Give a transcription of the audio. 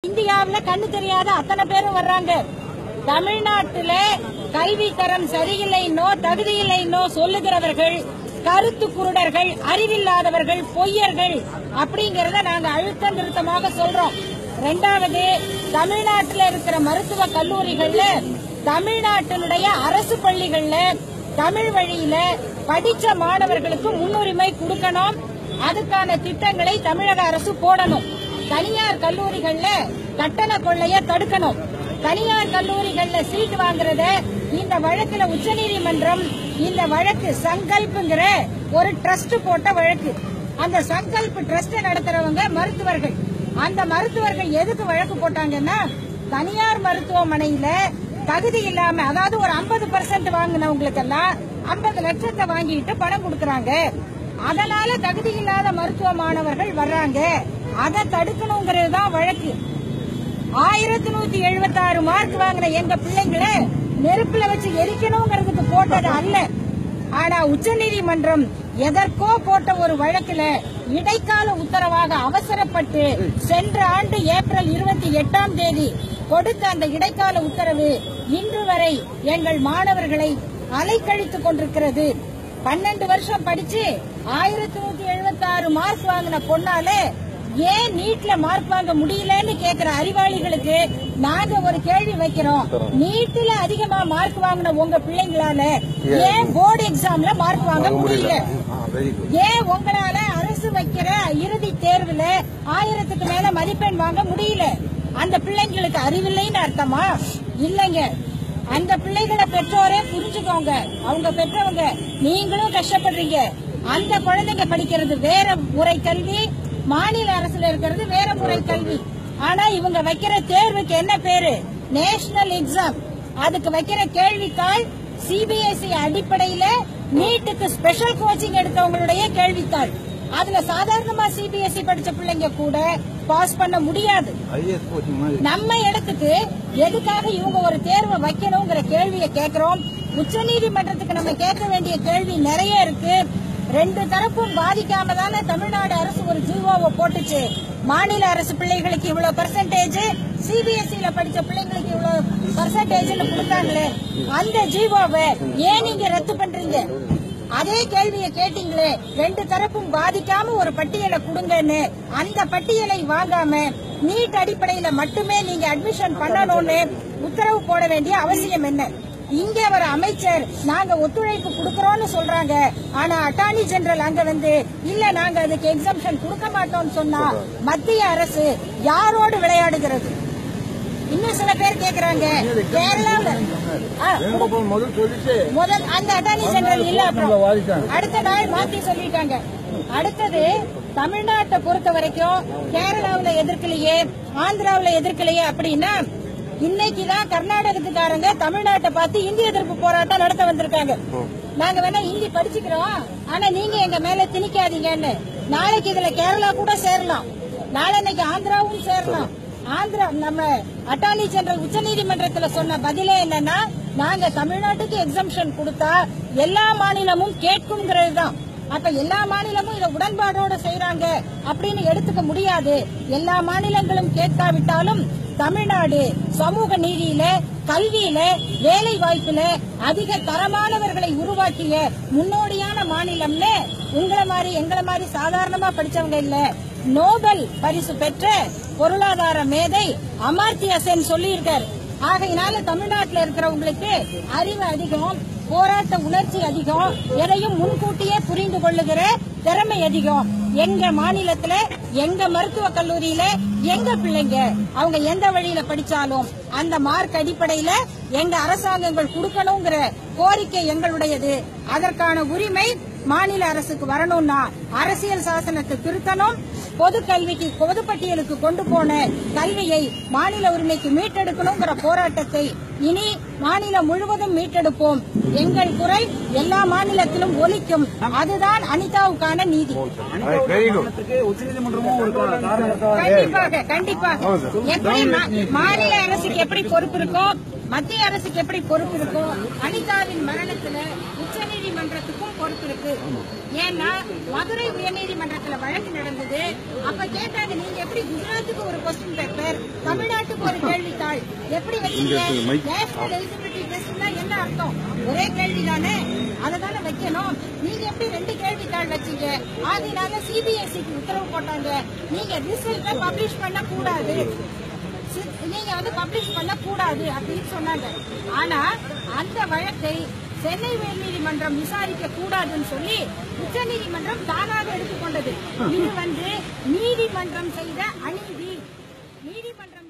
இந்தியாவுல கண்ணு தெரியாத அத்தனை பேரும் வர்றாங்க தமிழ்நாட்டுல கல்வி தரம் சரியில்லைன்னோ தகுதியில்லைன்னோ சொல்லுகிறவர்கள் கருத்து குருடர்கள் அறிவில்லாதவர்கள் பொய்யர்கள் அப்படிங்கறத நாங்க அழுத்த நிறுத்தமாக சொல்றோம் ரெண்டாவது தமிழ்நாட்டில் இருக்கிற மருத்துவ கல்லூரிகள்ல தமிழ்நாட்டினுடைய அரசு பள்ளிகள்ல தமிழ் வழியில படிச்ச மாணவர்களுக்கு முன்னுரிமை கொடுக்கணும் அதுக்கான திட்டங்களை தமிழக அரசு போடணும் தனியார் கல்லூரிகள்ல கட்டண கொள்ளைய தடுக்கணும் தனியார் கல்லூரிகள்ல சீட் வாங்குறத இந்த வழக்குல உச்சநீதிமன்றம் இந்த வழக்கு சங்கல்ப்ங்கிற ஒரு ட்ரஸ்ட் போட்ட வழக்கு அந்த சங்கல்ப் ட்ரஸ்ட் நடத்துறவங்க மருத்துவர்கள் அந்த மருத்துவர்கள் எதுக்கு வழக்கு போட்டாங்கன்னா தனியார் மருத்துவமனையில தகுதி இல்லாம அதாவது ஒரு 50% பர்சன்ட் வாங்கினவங்களுக்கு எல்லாம் ஐம்பது லட்சத்தை வாங்கிட்டு பணம் கொடுக்கறாங்க அதனால தகுதி இல்லாத மருத்துவ மாணவர்கள் வர்றாங்க அதை தடுக்கணுங்கிறது தான் வழக்கு ஆயிரத்தி நூத்தி எழுபத்தி ஆறு மார்க் வாங்கின எங்க பிள்ளைங்களை நெருப்புல வச்சு எரிக்கணுங்கிறதுக்கு போட்டது அல்ல ஆனா உச்சநீதிமன்றம் எதற்கோ போட்ட ஒரு வழக்குல இடைக்கால உத்தரவாக அவசரப்பட்டு சென்ற ஆண்டு ஏப்ரல் இருபத்தி எட்டாம் தேதி கொடுத்த அந்த இடைக்கால உத்தரவு இன்று வரை எங்கள் மாணவர்களை அலைக்கழித்துக் கொண்டிருக்கிறது பன்னெண்டு வருஷம் படிச்சு ஆயிரத்தி நூத்தி எழுபத்தி ஆறு மார்க் வாங்கின பொண்ணாலே ஏன் நீட்ல மார்க் வாங்க முடியலன்னு கேக்குற அறிவாளிகளுக்கு நாங்க ஒரு கேள்வி வைக்கிறோம் நீட்ல அதிகமா மார்க் வாங்கின உங்க பிள்ளைங்களால ஏன் போர்டு எக்ஸாம்ல மார்க் வாங்க முடியல ஏன் உங்களால அரசு வைக்கிற இறுதி தேர்வுல ஆயிரத்துக்கு மேல மதிப்பெண் வாங்க முடியல அந்த பிள்ளைங்களுக்கு அறிவில்லைன்னு அர்த்தமா இல்லைங்க அந்த பிள்ளைகளை பெற்றோரே புரிஞ்சுக்கோங்க அவங்க பெற்றவங்க நீங்களும் கஷ்டப்படுறீங்க அந்த குழந்தைங்க படிக்கிறது வேற முறை கல்வி மாநில அரசுல இருக்கிறது வேற முறை கல்வி ஆனா இவங்க வைக்கிற தேர்வுக்கு என்ன பேரு நேஷனல் எக்ஸாம் அதுக்கு வைக்கிற கேள்வித்தாள் சிபிஎஸ்இ அடிப்படையில நீட்டுக்கு ஸ்பெஷல் கோச்சிங் எடுத்தவங்களுடைய கேள்வித்தாள் அதுல சாதாரணமா சிபிஎஸ்இ படிச்ச பிள்ளைங்க கூட பாஸ் பண்ண முடியாது ஐஎஸ் கோச்சிங் மாதிரி நம்ம இடத்துக்கு எதுக்காக இவங்க ஒரு தேர்வை வைக்கணுங்கிற கேள்வியை கேக்குறோம் உச்சநீதிமன்றத்துக்கு நம்ம கேட்க வேண்டிய கேள்வி நிறைய இருக்கு ரெண்டு தரப்பும் பாதிக்காம தானே தமிழ்நாடு அரசு ஒரு ஜீவோவை போட்டுச்சு மாநில அரசு பிள்ளைகளுக்கு இவ்வளவு பர்சன்டேஜ் சிபிஎஸ்இல படிச்ச பிள்ளைங்களுக்கு இவ்வளவு பர்சன்டேஜ்னு கொடுத்தாங்களே அந்த ஜீவோவை ஏன் நீங்க ரத்து பண்றீங்க அதே கேள்வியை கேட்டீங்களே ரெண்டு தரப்பும் பாதிக்காம ஒரு பட்டியலை கொடுங்கன்னு அந்த பட்டியலை வாங்காம நீட் அடிப்படையில மட்டுமே நீங்க அட்மிஷன் பண்ணணும்னு உத்தரவு போட வேண்டிய அவசியம் என்ன இங்க ஒரு அமைச்சர் நாங்க ஒத்துழைப்பு கொடுக்கறோம்னு சொல்றாங்க ஆனா அட்டார்னி ஜெனரல் அங்க வந்து இல்ல நாங்க அதுக்கு எக்ஸம்ஷன் கொடுக்க மாட்டோம்னு சொன்னா மத்திய அரசு யாரோடு விளையாடுகிறது இன்னும் சில பேர் கேக்குறாங்க கேரளாவில் ஆ, வேணுகோபால் முதல் சொல்லிட்டு முதல் அந்த அட்டார்னி ஜெனரல் இல்ல அப்புறம் வாதிட்டாங்க அடுத்த நாள் மாத்தி சொல்லிட்டாங்க அடுத்தது தமிழ்நாட்டை பொறுத்த வரைக்கும் கேரளாவுல எதிர்க்கலையே ஆந்திராவுல எதிர்க்கலையே அப்படின்னா இன்னைக்குதான் கர்நாடகத்துக்காரங்க தமிழ்நாட்டை பார்த்து இந்தி எதிர்ப்பு போராட்டம் நடத்த வந்திருக்காங்க நாங்க வேணா ஹிந்தி படிச்சுக்கிறோம் ஆனா நீங்க எங்க மேல திணிக்காதீங்கன்னு நாளைக்கு இதுல கேரளா கூட சேரலாம் நாளைக்கு ஆந்திராவும் சேரலாம் ஆந்திரா நம்ம அட்டார்னி ஜெனரல் உச்சநீதிமன்றத்துல சொன்ன பதிலே என்னன்னா நாங்க தமிழ்நாட்டுக்கு எக்ஸம்ஷன் கொடுத்தா எல்லா மாநிலமும் கேட்குங்கிறது தான் அப்ப எல்லா மாநிலமும் இதை உடன்பாடோட செய்யறாங்க அப்படின்னு எடுத்துக்க முடியாது எல்லா மாநிலங்களும் கேட்காவிட்டாலும் தமிழ்நாடு சமூக நீதியில கல்வியில வேலை வாய்ப்புல அதிக தரமானவர்களை உருவாக்கிய முன்னோடியான மாநிலம்னு உங்களை மாதிரி எங்களை மாதிரி சாதாரணமா படிச்சவங்க இல்ல நோபல் பரிசு பெற்ற பொருளாதார மேதை அமர்த்திய சென் சொல்லியிருக்காரு ஆகையினால தமிழ்நாட்டில் இருக்கிறவங்களுக்கு அறிவு அதிகம் போராட்ட உணர்ச்சி அதிகம் எதையும் முன்கூட்டியே புரிந்து கொள்ளுகிற திறமை அதிகம் எங்க மாநிலத்துல எங்க மருத்துவ கல்லூரியில எங்க பிள்ளைங்க அவங்க எந்த வழியில படிச்சாலும் அந்த மார்க் அடிப்படையில எங்க அரசாங்கங்கள் கொடுக்கணுங்கிற கோரிக்கை எங்களுடையது அதற்கான உரிமை மாநில அரசுக்கு வரணும்னா அரசியல் சாசனத்தை திருத்தணும் பொது கல்விக்கு பொதுப்பட்டியலுக்கு கொண்டு போன கல்வியை மாநில உரிமைக்கு மீட்டெடுக்கணுங்கிற போராட்டத்தை இனி மாநிலம் முழுவதும் மீட்டெடுப்போம் எங்கள் குரல் எல்லா மாநிலத்திலும் ஒலிக்கும் அதுதான் அனிதாவுக்கான நீதி வெரி குட் உச்சநீதிமன்றமும் ஒரு காரணம் கண்டிப்பாக கண்டிப்பாக எப்படி மா- மாநில அரசுக்கு எப்படி பொறுப்பு இருக்கோ மத்திய அரசுக்கு எப்படி பொறுப்பு இருக்கோ அனிதாவின் மரணத்துல உச்சநீதிமன்றத்துக்கும் பொறுப்பு இருக்கு ஏன்னா மதுரை உயர்நீதிமன்றத்துல வழக்கு நடந்தது அப்ப கேட்டாங்க நீங்க எப்படி குஜராத்துக்கு ஒரு கொஸ்டின் பேப்பர் தமிழ் எப்படி வச்சீங்க நேஷனல் எலிஜிபிலிட்டி டெஸ்ட்னா என்ன அர்த்தம் ஒரே கேள்வி தானே அதை தானே வைக்கணும் நீங்க எப்படி ரெண்டு கேள்வித்தாள் வச்சீங்க ஆகையினால சிபிஎஸ்சிக்கு உத்தரவு போட்டாங்க நீங்க ரிசல்ட்டை பப்ளிஷ் பண்ண கூடாது சி- நீங்க வந்து பப்ளிஷ் பண்ண கூடாது அப்படின்னு சொன்னாங்க ஆனா அந்த வழக்கை சென்னை உயர்நீதிமன்றம் விசாரிக்க கூடாதுன்னு சொல்லி உச்சநீதிமன்றம் தானாக எடுத்துக்கொண்டது இது வந்து நீதிமன்றம் செய்த அநீதி நீதிமன்றம்